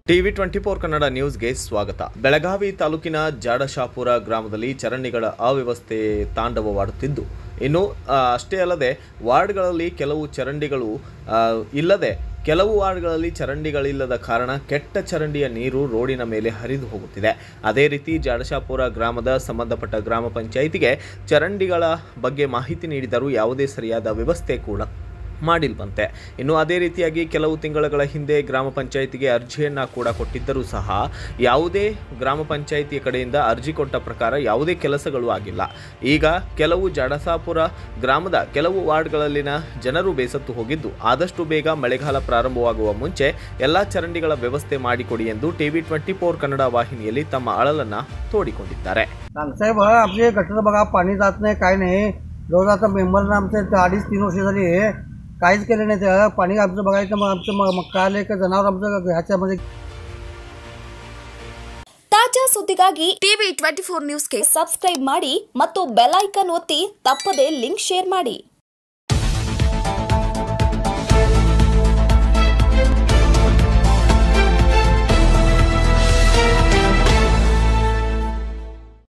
TV twenty four Kannada ನ್ಯೂಸ್ಗೆ ಸ್ವಾಗತ ಬೆಳಗಾವಿ ತಾಲೂಕಿನ ಜಾಡಶಾಪುರ ಗ್ರಾಮದಲ್ಲಿ ಚರಂಡಿಗಳ ಅವ್ಯವಸ್ಥೆ ತಾಂಡವವಾಡುತ್ತಿದ್ದು ಇನ್ನು ಆ, ಅಷ್ಟೇ ಅಲ್ಲದೆ ವಾರ್ಡ್ಗಳಲ್ಲಿ ಕೆಲವು ಚರಂಡಿಗಳು ಆ, ಇಲ್ಲದೆ ಕೆಲವು ವಾರ್ಡ್ಗಳಲ್ಲಿ ಚರಂಡಿಗಳಿಲ್ಲದ ಕಾರಣ ಕೆಟ್ಟ ಚರಂಡಿಯ ನೀರು ರೋಡಿನ ಮೇಲೆ ಹರಿದು ಹೋಗುತ್ತಿದೆ ಅದೇ ರೀತಿ ಜಾಡಶಾಪುರ ಗ್ರಾಮದ ಸಂಬಂಧಪಟ್ಟ ಗ್ರಾಮ ಪಂಚಾಯಿತಿಗೆ ಚರಂಡಿಗಳ ಬಗ್ಗೆ ಮಾಹಿತಿ ನೀಡಿದರೂ ಯಾವುದೇ ಸರಿಯಾದ ವ್ಯವಸ್ಥೆ ಕೂಡ ಮಾಡಿಲ್ವಂತೆ ಇನ್ನು ಅದೇ ರೀತಿಯಾಗಿ ಕೆಲವು ತಿಂಗಳುಗಳ ಹಿಂದೆ ಗ್ರಾಮ ಪಂಚಾಯಿತಿಗೆ ಅರ್ಜಿಯನ್ನು ಕೂಡ ಕೊಟ್ಟಿದ್ದರೂ ಸಹ ಯಾವುದೇ ಗ್ರಾಮ ಪಂಚಾಯಿತಿಯ ಕಡೆಯಿಂದ ಅರ್ಜಿ ಕೊಟ್ಟ ಪ್ರಕಾರ ಯಾವುದೇ ಕೆಲಸಗಳು ಆಗಿಲ್ಲ ಈಗ ಕೆಲವು ಜಡಸಾಪುರ ಗ್ರಾಮದ ಕೆಲವು ವಾರ್ಡ್ಗಳಲ್ಲಿನ ಜನರು ಬೇಸತ್ತು ಹೋಗಿದ್ದು ಆದಷ್ಟು ಬೇಗ ಮಳೆಗಾಲ ಪ್ರಾರಂಭವಾಗುವ ಮುಂಚೆ ಎಲ್ಲ ಚರಂಡಿಗಳ ವ್ಯವಸ್ಥೆ ಮಾಡಿಕೊಡಿ ಎಂದು ಟಿವಿ ಟ್ವೆಂಟಿ ಫೋರ್ ಕನ್ನಡ ವಾಹಿನಿಯಲ್ಲಿ ತಮ್ಮ ಅಳಲನ್ನು ತೋಡಿಕೊಂಡಿದ್ದಾರೆ साहेब आपले गटर बघा पाणी जात नाही काय नाही रोज आता मेंबरनं आमचे ते अडीच तीन वर्ष झाली काहीच केलं नाही ते पाणी आमचं बघायचं मग आमचं मग मग काय आलं का जनावर आमचं ह्याच्यामध्ये ತಾಜಾ ಸುದ್ದಿಗಾಗಿ ಟಿವಿ ಟ್ವೆಂಟಿ ಫೋರ್ ನ್ಯೂಸ್ಗೆ ಸಬ್ಸ್ಕ್ರೈಬ್ ಮಾಡಿ ಮತ್ತು ಬೆಲ್ ಐಕಾನ್ ಒತ್ತಿ ತಪ್ಪದೇ ಲಿಂಕ್ ಶೇರ್ ಮಾಡಿ